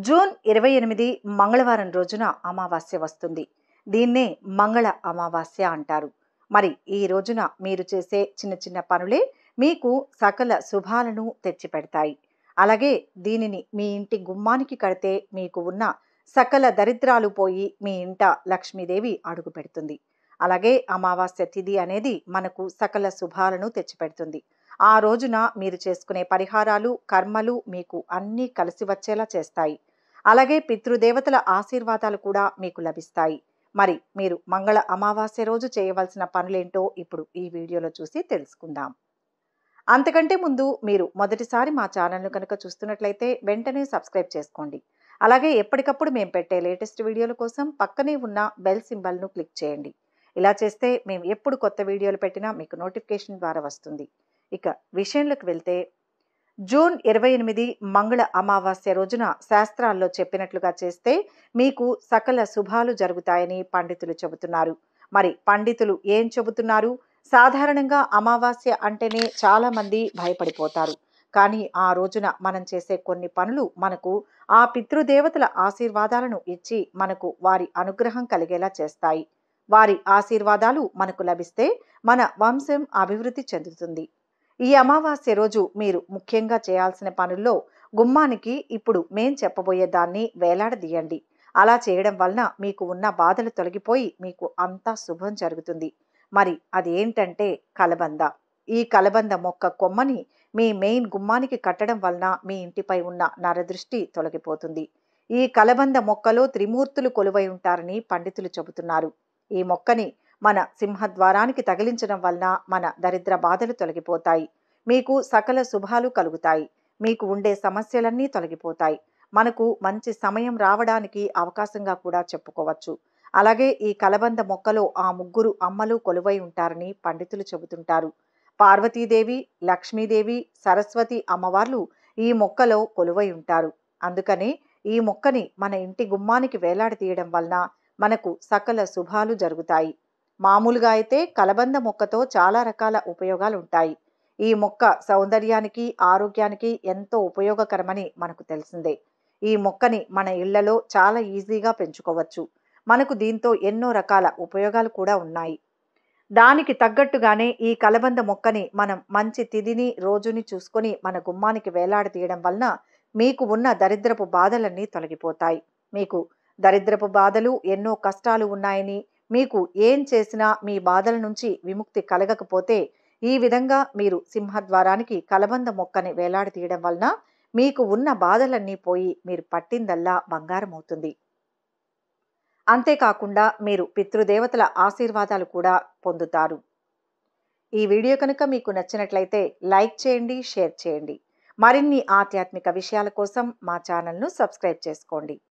June ఇరవై ఎనిమిది మంగళవారం రోజున అమావాస్య వస్తుంది దీన్నే మంగళ అమావాస్య అంటారు మరి ఈ రోజున మీరు చేసే చిన్న చిన్న పనులే మీకు సకల శుభాలను తెచ్చిపెడతాయి అలాగే దీనిని మీ ఇంటి గుమ్మానికి కడితే మీకు ఉన్న సకల దరిద్రాలు పోయి మీ ఇంట లక్ష్మీదేవి అడుగు పెడుతుంది అలాగే అమావాస్య తిథి అనేది మనకు సకల శుభాలను తెచ్చిపెడుతుంది ఆ రోజున మీరు చేసుకునే పరిహారాలు కర్మలు మీకు అన్నీ కలిసి వచ్చేలా చేస్తాయి అలాగే పితృదేవతల ఆశీర్వాదాలు కూడా మీకు లభిస్తాయి మరి మీరు మంగళ అమావాస్య రోజు చేయవలసిన పనులేంటో ఇప్పుడు ఈ వీడియోలో చూసి తెలుసుకుందాం అంతకంటే ముందు మీరు మొదటిసారి మా ఛానల్ను కనుక చూస్తున్నట్లయితే వెంటనే సబ్స్క్రైబ్ చేసుకోండి అలాగే ఎప్పటికప్పుడు మేము పెట్టే లేటెస్ట్ వీడియోల కోసం పక్కనే ఉన్న బెల్ సింబల్ను క్లిక్ చేయండి ఇలా చేస్తే మేము ఎప్పుడు కొత్త వీడియోలు పెట్టినా మీకు నోటిఫికేషన్ ద్వారా వస్తుంది ఇక విషయంలోకి వెళ్తే జూన్ ఇరవై ఎనిమిది మంగళ అమావాస్య రోజున శాస్త్రాల్లో చెప్పినట్లుగా చేస్తే మీకు సకల శుభాలు జరుగుతాయని పండితులు చెబుతున్నారు మరి పండితులు ఏం చెబుతున్నారు సాధారణంగా అమావాస్య అంటేనే చాలామంది భయపడిపోతారు కానీ ఆ రోజున మనం చేసే కొన్ని పనులు మనకు ఆ పితృదేవతల ఆశీర్వాదాలను ఇచ్చి మనకు వారి అనుగ్రహం కలిగేలా చేస్తాయి వారి ఆశీర్వాదాలు మనకు లభిస్తే మన వంశం అభివృద్ధి చెందుతుంది ఈ అమావాస్య రోజు మీరు ముఖ్యంగా చేయాల్సిన పనుల్లో గుమ్మానికి ఇప్పుడు మేం చెప్పబోయే దాన్ని వేలాడదీయండి అలా చేయడం వలన మీకు ఉన్న బాధలు తొలగిపోయి మీకు అంతా శుభం జరుగుతుంది మరి అది ఏంటంటే కలబంద ఈ కలబంద మొక్క కొమ్మని మీ మెయిన్ గుమ్మానికి కట్టడం వలన మీ ఇంటిపై ఉన్న నరదృష్టి తొలగిపోతుంది ఈ కలబంద మొక్కలో త్రిమూర్తులు కొలువై ఉంటారని పండితులు చెబుతున్నారు ఈ మొక్కని మన సింహద్వారానికి తగిలించడం వలన మన దరిద్ర బాధలు తొలగిపోతాయి మీకు సకల శుభాలు కలుగుతాయి మీకు ఉండే సమస్యలన్నీ తొలగిపోతాయి మనకు మంచి సమయం రావడానికి అవకాశంగా కూడా చెప్పుకోవచ్చు అలాగే ఈ కలబంద మొక్కలో ఆ ముగ్గురు అమ్మలు కొలువై ఉంటారని పండితులు చెబుతుంటారు పార్వతీదేవి లక్ష్మీదేవి సరస్వతి అమ్మవార్లు ఈ మొక్కలో కొలువై ఉంటారు అందుకనే ఈ మొక్కని మన ఇంటి గుమ్మానికి వేలాడదీయడం వలన మనకు సకల శుభాలు జరుగుతాయి మామూలుగా అయితే కలబంద మొక్కతో చాలా రకాల ఉపయోగాలు ఉంటాయి ఈ మొక్క సౌందర్యానికి ఆరోగ్యానికి ఎంతో ఉపయోగకరమని మనకు తెలిసిందే ఈ మొక్కని మన ఇళ్లలో చాలా ఈజీగా పెంచుకోవచ్చు మనకు దీంతో ఎన్నో రకాల ఉపయోగాలు కూడా ఉన్నాయి దానికి తగ్గట్టుగానే ఈ కలబంద మొక్కని మనం మంచి తిథిని రోజుని చూసుకొని మన గుమ్మానికి వేలాడదీయడం వలన మీకు ఉన్న దరిద్రపు బాధలన్నీ తొలగిపోతాయి మీకు దరిద్రపు బాధలు ఎన్నో కష్టాలు ఉన్నాయని మీకు ఏం చేసినా మీ బాధల నుంచి విముక్తి కలగకపోతే ఈ విధంగా మీరు సింహద్వారానికి కలబంద మొక్కని వేలాడదీయడం వలన మీకు ఉన్న బాధలన్నీ పోయి మీరు పట్టిందల్లా బంగారం అవుతుంది అంతేకాకుండా మీరు పితృదేవతల ఆశీర్వాదాలు కూడా పొందుతారు ఈ వీడియో కనుక మీకు నచ్చినట్లయితే లైక్ చేయండి షేర్ చేయండి మరిన్ని ఆధ్యాత్మిక విషయాల కోసం మా ఛానల్ను సబ్స్క్రైబ్ చేసుకోండి